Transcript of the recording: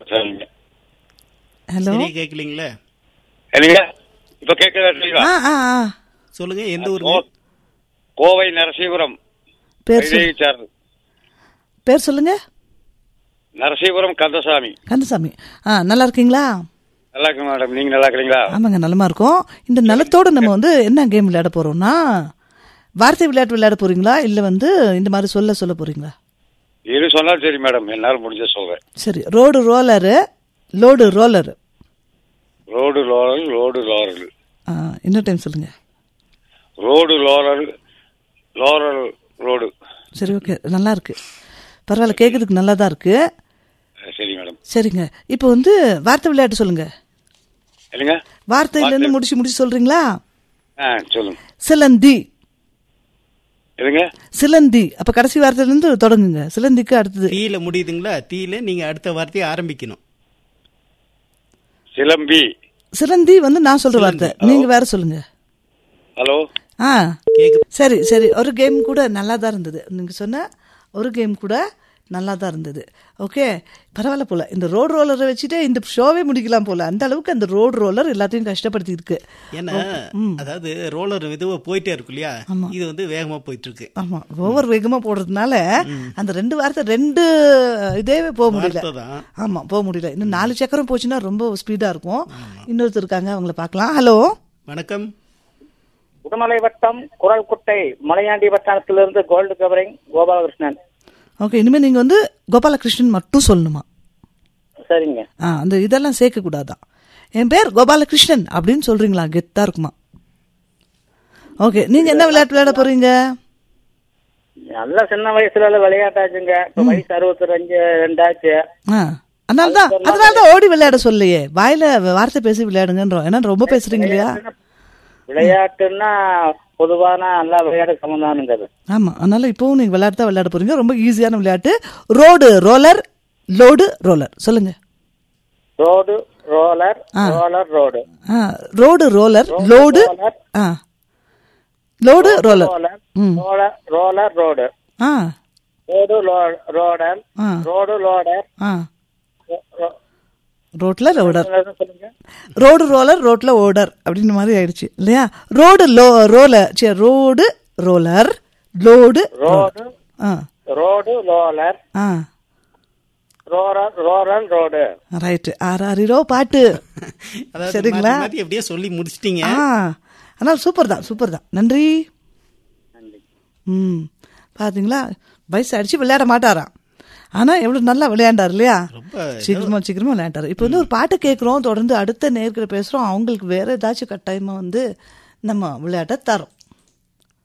சரிங்க ஹலோ சரியா கேட்கலீங்களா என்னங்க இப்ப கேட்கறதா தெளிவா ஆ ஆ ஆ சொல்லுங்க எந்த ஊருங்க கோ- கோவை நரசீபுரம் பேர் சொல் வைதேகி சார்ந்து பேர் சொல்லுங்க நரசீபுரம் கந்தசாமி கந்தசாமி ஆ நல்லா இருக்கீங்களா நல்லா இருக்கு மேடம் நீங்க நல்லா இருக்கிறீங்களா ஆமாங்க நலமா இருக்கோம் இந்த நிலத்தோட நம்ம வந்து என்ன கேம் விளையாட போறோம்னா வார்த்தை விளையாட்டு விளையாட போறீங்களா இல்ல வந்து இந்த மாதிரி சொல்ல சொல்ல போறீங்களா இது சொன்னாலும் சரி மேடம் என்னால முடிஞ்ச சொல்றேன் சரி road roller load roller road loral road loral ஆ, இன்னொரு டைம் சொல்லுங்க ரோடு லோரல் லோரல் ரோடு சரி ஓகே நல்லா இருக்கு பரவாயில்ல கேட்கறதுக்கு நல்லா தான் இருக்கு அஹ் சரி மேடம் சரிங்க இப்போ வந்து வார்த்தை விளையாட்டு சொல்லுங்க இல்லைங்க வார்த்தையிலேருந்து முடிச்சு முடிச்சு சொல்றீங்களா ஆ சொல்லுங்க சிலந்தி இல்லைங்க சிலந்தி அப்ப கடைசி வார்த்தையிலேருந்து தொடங்குங்க சிலந்திக்கு அடுத்தது தீயில முடியுதுங்களா தீயில நீங்க அடுத்த வார்த்தையை ஆரம்பிக்கணும் சிலம்பி சிலந்தி வந்து நான் சொல்ற வார்த்தை நீங்க வேற சொல்லுங்க ஹலோ ஆ கேக்குது சரி சரி ஒரு கேம் கூட நல்லா தான் இருந்தது நீங்க சொன்ன ஒரு கேம் கூட நல்லா தான் இருந்தது ஓகே பரவாயில்ல போல இந்த ரோடு ரோலரை வச்சுட்டு இந்த ஷோவே முடிக்கலாம் போல அந்த அளவுக்கு அந்த ரோடு ரோலர் எல்லாத்தையும் கஷ்டப்படுத்தி இருக்கு ஏன்னா அதாவது ரோலர் மெதுவா போயிட்டே இருக்கு இல்லையா இது வந்து வேகமா போயிட்டு இருக்கு ஆமா ஓவர் வேகமா போடுறதுனால அந்த ரெண்டு வார்த்தை ரெண்டு இதே போக முடியல வார்த்தை தான். ஆமா போக முடியல இன்னும் நாலு சக்கரம் போச்சுன்னா ரொம்ப ஸ்பீடா இருக்கும் இன்னொருத்தர் இருக்காங்க அவங்கள பார்க்கலாம் ஹலோ வணக்கம் உடுமலை வட்டம் குரல் குட்டை மலையாண்டி வட்டாரத்திலிருந்து கோல்டு கவரிங் கோபாலகிருஷ்ணன் ஓகே இனிமே நீங்க வந்து கோபாலகிருஷ்ணன் மட்டும் சொல்லணுமா சரிங்க ஆ அந்த இதெல்லாம் சேர்க்க கூடாதான் என் பேர் கோபாலகிருஷ்ணன் அப்படின்னு சொல்றீங்களா கெத்தா இருக்குமா ஓகே நீங்க என்ன விளையாட்டு விளையாட போறீங்க நல்ல சின்ன வயசுல எல்லாம் விளையாட்டாச்சுங்க இப்ப வயசு அறுபத்தி ரெண்டு ரெண்டாச்சு ஆ அதனாலதான் அதனாலதான் ஓடி விளையாட சொல்லையே வாயில வார்த்தை பேசி விளையாடுங்கன்றோம் ஏன்னா ரொம்ப பேசுறீங்க இல்லையா விளையாட்டுன்னா பொதுவான எல்லா விளையாட்டு சம்பந்தானுங்கிறது ஆமா அதனால இப்பவும் நீங்க விளையாட்டு தான் விளையாட போறீங்க ரொம்ப ஈஸியான விளையாட்டு ரோடு ரோலர் லோடு ரோலர் சொல்லுங்க ரோடு ரோலர் ரோலர் ரோடு ஆ ரோடு ரோலர் லோடு ரோலர் ஆ load roller roller roller roller road ஆ ரோடு லோ- ரோடர் ஆ ரோடு லோடர் ஆ ரோ- ரோ- ரோட்ல ரோடர் சொல்லுங்க ரோடு ரோலர் ரோட்ல ஓடர் அப்படின்னு மாதிரி ஆயிடுச்சு இல்லையா ரோடு லோ ரோலர் சரி ரோடு ரோலர் லோடு ரோடு ஆ ரோடு லோலர் ஆ ரோரல் ரோரல் ரோடு ரைட்டு ஆறாரிரோ பாட்டு அதாவது சரிங்களா? மாத்தி மாத்தி எப்படியோ சொல்லி முடிச்சிட்டீங்க ஆ ஆனால் சூப்பர் தான் சூப்பர் தான் நன்றி ம் பாத்தீங்களா வயசு அடிச்சு விளையாட மாட்டாராம் ஆனா எவ்வளவு நல்லா விளையாண்டார் இல்லையா ரொம்ப சீக்கிரமா சீக்கிரமா விளையாண்டாரு இப்போ வந்து ஒரு பாட்டு கேட்குறோம் தொடர்ந்து அடுத்த நேர்கிட்ட பேசுறோம் அவங்களுக்கு வேற ஏதாச்சும் கட்டாயமா வந்து நம்ம விளையாட்ட தரோம்